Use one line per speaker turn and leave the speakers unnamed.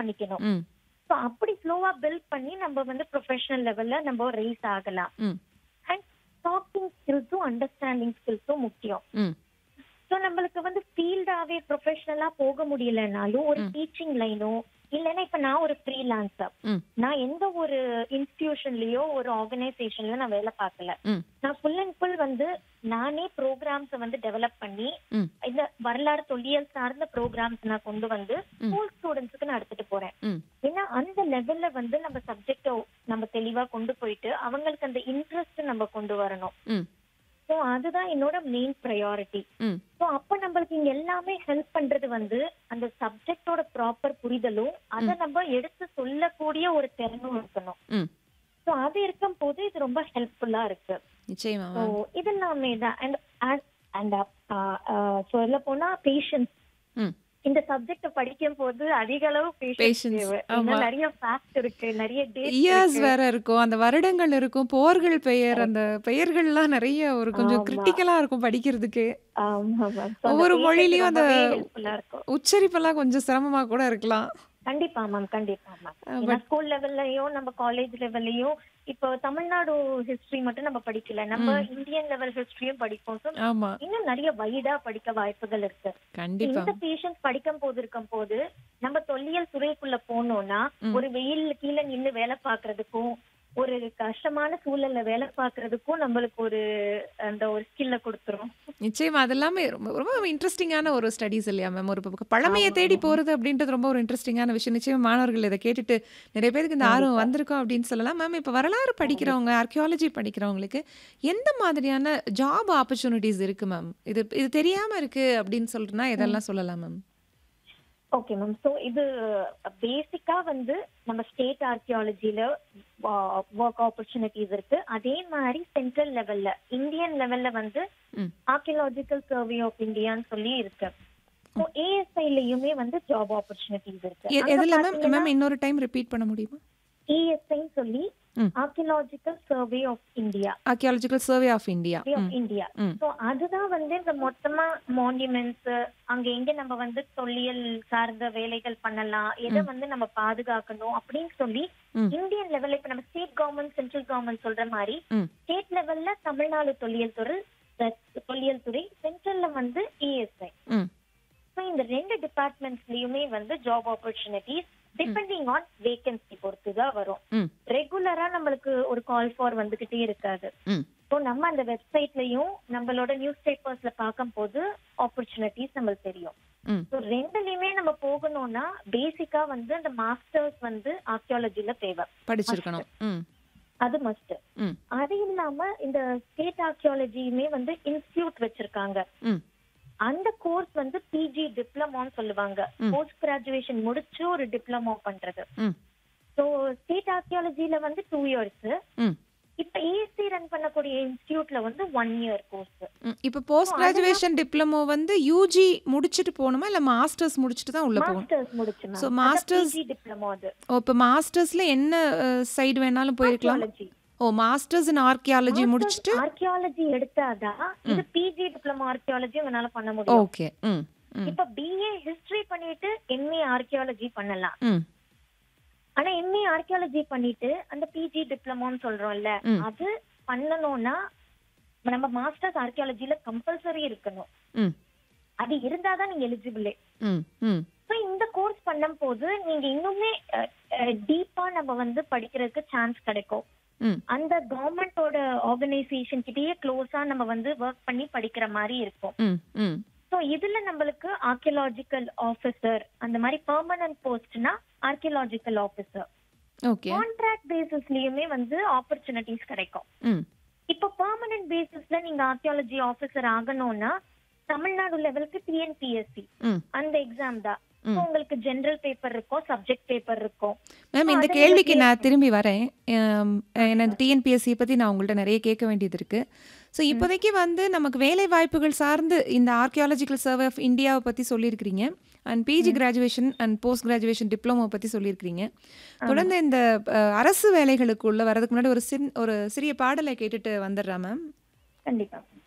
பண்ணிக்கணும்
ம்
ஸோ அப்படி ஸ்லோவா பில்ட் பண்ணி நம்ம வந்து ப்ரொஃபஷனல் லெவல்ல நம்ம ரைஸ் ஆகலாம்
ம்
அண்ட் டாக்கிங் ஸ்கில்ஸும் அண்டர்ஸ்டாண்டிங் ஸ்கில்ஸும் முக்கியம்
ம்
ஸோ நம்மளுக்கு வந்து ஃபீல்டாவே ப்ரொஃபஷனலா போக முடியலனாலும் ஒரு டீச்சிங் லைனோ இல்லைன்னா இப்ப நான் ஒரு ஃப்ரீலான்சர்
ம்
நான் எந்த ஒரு இன்ஸ்டிடியூஷன்லயோ ஒரு ஆர்கனைசேஷன்ல நான் வேலை பார்க்கல
ம்
நான் ஃபுல் அண்ட் ஃபுல் வந்து நானே ப்ரோக்ராம்ஸ் வந்து டெவலப் பண்ணி
ம்
இந்த வரலாறு தொல்லியல் சார்ந்த ப்ரோக்ராம்ஸ் நான் கொண்டு வந்து ஸ்கூல் ஸ்டூடெண்ட்ஸ்க்கு நான் எடுத்துட்டு போறேன்
ம்
ஏன்னா அந்த லெவல்ல வந்து நம்ம சப்ஜெக்ட நம்ம தெளிவா கொண்டு போயிட்டு அவங்களுக்கு அந்த இன்ட்ரெஸ்ட் நம்ம கொண்டு வரணும்
ம்
ஸோ அதுதான் என்னோட மெயின் ப்ரையாரிட்டி
ம்
ஸோ அப்ப நம்மளுக்கு இங்க எல்லாமே ஹெல்ப் பண்றது வந்து அந்த சப்ஜெக்டோட ப்ராப்பர் புரிதலும் அதை நம்ம எடுத்து சொல்லக்கூடிய ஒரு திறனும் இருக்கணும்
ம்
ஸோ அது இருக்கும் போது இது ரொம்ப ஹெல்ப்ஃபுல்லா இருக்கு
நிச்சயமா
ஸோ
மேம்
இதெல்லாமே தான் அண்ட் அண்ட் சொல்ல போனா பேஷன்ஸ்
ம்
இந்த சப்ஜெக்ட் படிக்கும் போது அதிக அளவு
Patience,
பேஷன்ஸ் தேவை ஏன்னா
ஆமா.
நிறைய ஃபேக்ட் இருக்கு நிறைய
இயர்ஸ்
டேட்
வேற இருக்கும் அந்த வருடங்கள் இருக்கும் போர்கள் பெயர் அந்த பெயர்கள்லாம் நிறைய ஒரு கொஞ்சம்
ஆமா.
கிரிட்டிக்கலா இருக்கும் படிக்கிறதுக்கு
ஆமா ma'am. So அந்த
ஒவ்வொரு
patience
மொழியிலயும் அந்த
ரொம்பவே helpful ஆ இருக்கும்
உச்சரிப்பெல்லாம் கொஞ்சம் சிரமமா கூட இருக்கலாம்
கண்டிப்பா மேம் கண்டிப்பா மேம்
அஹ்
ஏன்னா
but
ஸ்கூல் லெவல்லயும் நம்ம காலேஜ் லெவல்லயும் இப்போ தமிழ்நாடு ஹிஸ்டரி மட்டும் நம்ம படிக்கல நம்ம
ம்.
இந்தியன் லெவல் ஹிஸ்டரியும் படிப்போம் So,
ஆமா
இன்னும் நிறைய வைடா படிக்க வாய்ப்புகள் இருக்கு
கண்டிப்பா
இந்த பேஷன்ஸ் படிக்கும் போது இருக்கும் போது நம்ம தொல்லியல் துறைக்குள்ள போனோம்னா
ம்.
ஒரு வெயில் கீழே நின்னு வேலை பாக்குறதுக்கும் ஒரு கஷ்டமான சூழல்ல வேலை பாக்குறதுக்கும் நம்மளுக்கு ஒரு அந்த ஒரு ஸ்கில்ல கொடுத்துரும்
நிச்சயமா அது எல்லாமே ரொம்ப ரொம்ப இன்ட்ரெஸ்டிங்கான ஒரு ஸ்டடீஸ் இல்லையா மேம் ஒரு பக்கம் பழமையை
ஆமா,
தேடி
ஆமா.
போறது அப்படின்றது ரொம்ப ஒரு இன்ட்ரெஸ்டிங்கான விஷயம் நிச்சயமா மாணவர்கள் இதை கேட்டுட்டு நிறைய பேருக்கு இந்த ஆர்வம்
கண்டிப்பா.
வந்திருக்கும் அப்படின்னு சொல்லலாம் மேம் இப்போ வரலாறு படிக்கிறவங்க ஆர்கியாலஜி படிக்கிறவங்களுக்கு எந்த மாதிரியான ஜாப் ஆப்பர்ச்சுனிட்டிஸ் இருக்கு மேம் இது இது தெரியாம இருக்கு அப்படின்னு சொல்றேன்னா இதெல்லாம் சொல்லலாம் மேம்
ஓகே மேம் ஸோ இது பேசிக்கா வந்து நம்ம ஸ்டேட் ஆர்கியாலஜில ஒர்க் ஆப்பர்ச்சுனிட்டிஸ் இருக்கு அதே மாதிரி சென்ட்ரல் லெவல்ல இந்தியன் லெவல்ல வந்து
ம்
ஆர்கியலாஜிக்கல் சர்வே ஆஃப் இந்தியான்னு சொல்லி இருக்கு ஸோ ஏஎஸ்ஐலயுமே வந்து ஜாப் ஆப்பர்ச்சுனிட்டிஸ் இருக்கு
எ-
அங்க
எதுல மேம்
பாத்தீங்கன்னா
மேம் இன்னொரு டைம் ரிப்பீட் பண்ண முடியுமா
ஏஎஸ்ஐன்னு சொல்லி
hmm.
Archaeological survey of India
archaeological survey of India
of India
hmm
so அதுதான் வந்து இந்த மொத்தமா மான்யூமெண்ட்ஸ் அங்க எங்க நம்ம வந்து தொல்லியல் சார்ந்த வேலைகள் பண்ணலாம் எதை வந்து நம்ம பாதுகாக்கணும் அப்படின்னு சொல்லி
ம்.
இந்தியன் லெவல்ல இப்ப நம்ம ஸ்டேட் கவர்மெண்ட் சென்ட்ரல் கவர்மெண்ட் சொல்ற மாதிரி
ம்
ஸ்டேட் லெவல்ல தமிழ்நாடு தொல்லியல் துறை தொல்லியல் துறை சென்ட்ரல்ல வந்து இஎஸ்ஐ
ம்
ஸோ இந்த ரெண்டு டிபார்ட்மெண்ட்ஸ்லயுமே வந்து job opportunities depending on vacancy பொறுத்து தான் வரும்
ம்
ரெகுலரா நம்மளுக்கு ஒரு கால் ஃபார் வந்துகிட்டே இருக்காது
ம்
ஸோ நம்ம அந்த வெப்சைட்லயும் நம்மளோட நியூஸ் பேப்பர்ஸ்ல பார்க்கும்போது ஆப்பர்ச்சுனிட்டிஸ் நம்மளுக்கு தெரியும்
ம்
ஸோ ரெண்டுலயுமே நம்ம போகணும்னா பேசிக்கா வந்து அந்த மாஸ்டர்ஸ் வந்து ஆர்கியாலஜில தேவை
படிச்சிருக்கணும் ம்
அது மஸ்ட்
ம்
அது இல்லாம இந்த ஸ்டேட் ஆர்கியாலஜியுமே வந்து இன்ஸ்டியூட் வச்சிருக்காங்க
ம்
அந்த கோர்ஸ் வந்து பிஜி டிப்ளமோன்னு சொல்லுவாங்க
ம்.
போஸ்ட் கிராஜுவேஷன் முடிச்சு ஒரு டிப்ளமோ பண்றது
ம்
ஸோ ஸ்டேட் ஆர்கியாலஜில வந்து டூ இயர்ஸ்
ம்
இப்ப ஏசி ரன் பண்ணக்கூடிய இன்ஸ்டியூட்ல வந்து ஒன் இயர் கோர்ஸ்
ம். இப்போ போஸ்ட் கிராஜுவேஷன் டிப்ளமோ வந்து யூஜி முடிச்சுட்டு போகணுமா இல்லை மாஸ்டர்ஸ் முடிச்சுட்டு தான் உள்ள போகணும்
மாஸ்டர்ஸ் முடிச்சு
So, masters-
பிஜி டிப்ளமோ அது
ஓ இப்போ மாஸ்டர்ஸ்ல என்ன சைடு வேணாலும் போயிருக்கலாம்
archaeology
oh masters in archaeology முடிச்சுட்டு
ஆர்கியாலஜி எடுத்தாதான் இது பிஜி டிப்ளமோ ஆர்கியாலஜி உங்களால பண்ண முடியும்
ஓகே ம் ம்
இப்ப பிஏ ஹிஸ்டரி பண்ணிட்டு எம்ஏ ஆர்கியாலஜி பண்ணலாம்
ம்
ஆனா எம்ஏ ஆர்கியாலஜி பண்ணிட்டு அந்த பிஜி டிப்ளமோன்னு சொல்றோம்ல
ம்.
அது பண்ணணும்னா நம்ம மாஸ்டர்ஸ் ஆர்கியாலஜில கம்பல்சரி இருக்கணும்
ம்
அது இருந்தாதான் நீங்க எலிஜிபிளே
ம் ம்
ஸோ இந்த கோர்ஸ் பண்ணும் போது நீங்க இன்னுமே டீப்பா நம்ம வந்து படிக்கிறதுக்கு சான்ஸ் கிடைக்கும்
ம்
அந்த கவர்மெண்டோட ஆர்கனைசேஷன் கிட்டயே க்ளோஸா நம்ம வந்து ஒர்க் பண்ணி படிக்கிற மாதிரி இருக்கும்
ம் ம்
ஸோ இதுல நம்மளுக்கு ஆர்கியலாஜிக்கல் ஆஃபீஸர் அந்த மாதிரி பெர்மனன்ட் போஸ்ட்னா ஆர்கியலாஜிக்கல் ஆஃபீஸர்
ஓகே
கான்ட்ராக்ட் பேசிஸ்லயுமே வந்து ஆப்பர்ச்சுனிட்டிஸ் கிடைக்கும்
ம்
இப்போ பெர்மனன்ட் பேசிஸ்ல நீங்க ஆர்கியாலஜி ஆஃபீஸர் ஆகணும்னா தமிழ்நாடு லெவலுக்கு டிஎன்பிஎஸ்சி
ம்
அந்த எக்ஸாம் தான்
ம்.
So, உங்களுக்கு ஜெனரல் பேப்பர் இருக்கும் சப்ஜெக்ட் பேப்பர் இருக்கும்
மேம் இந்த
அதை
கேள்விக்கு
நீங்க
நான் திரும்பி வரேன் ஆம், எனக்கு டிஎன்பிஎஸ்சி பற்றி நான் உங்கள்கிட்ட நிறைய கேட்க வேண்டியது இருக்குது ஸோ இப்போதைக்கு வந்து நமக்கு வேலை வாய்ப்புகள் சார்ந்து இந்த ஆர்கியாலஜிக்கல் சர்வே ஆஃப் இந்தியாவை பற்றி சொல்லியிருக்கிறீங்க and PG graduation and post graduation diploma பற்றி சொல்லியிருக்கிறீங்க தொடர்ந்து இந்த அஹ், அரசு வேலைகளுக்குள்ள வரதுக்கு முன்னாடி ஒரு சின் ஒரு சிறிய பாடலை கேட்டுட்டு வந்துடுறா மேம்
கண்டிப்பா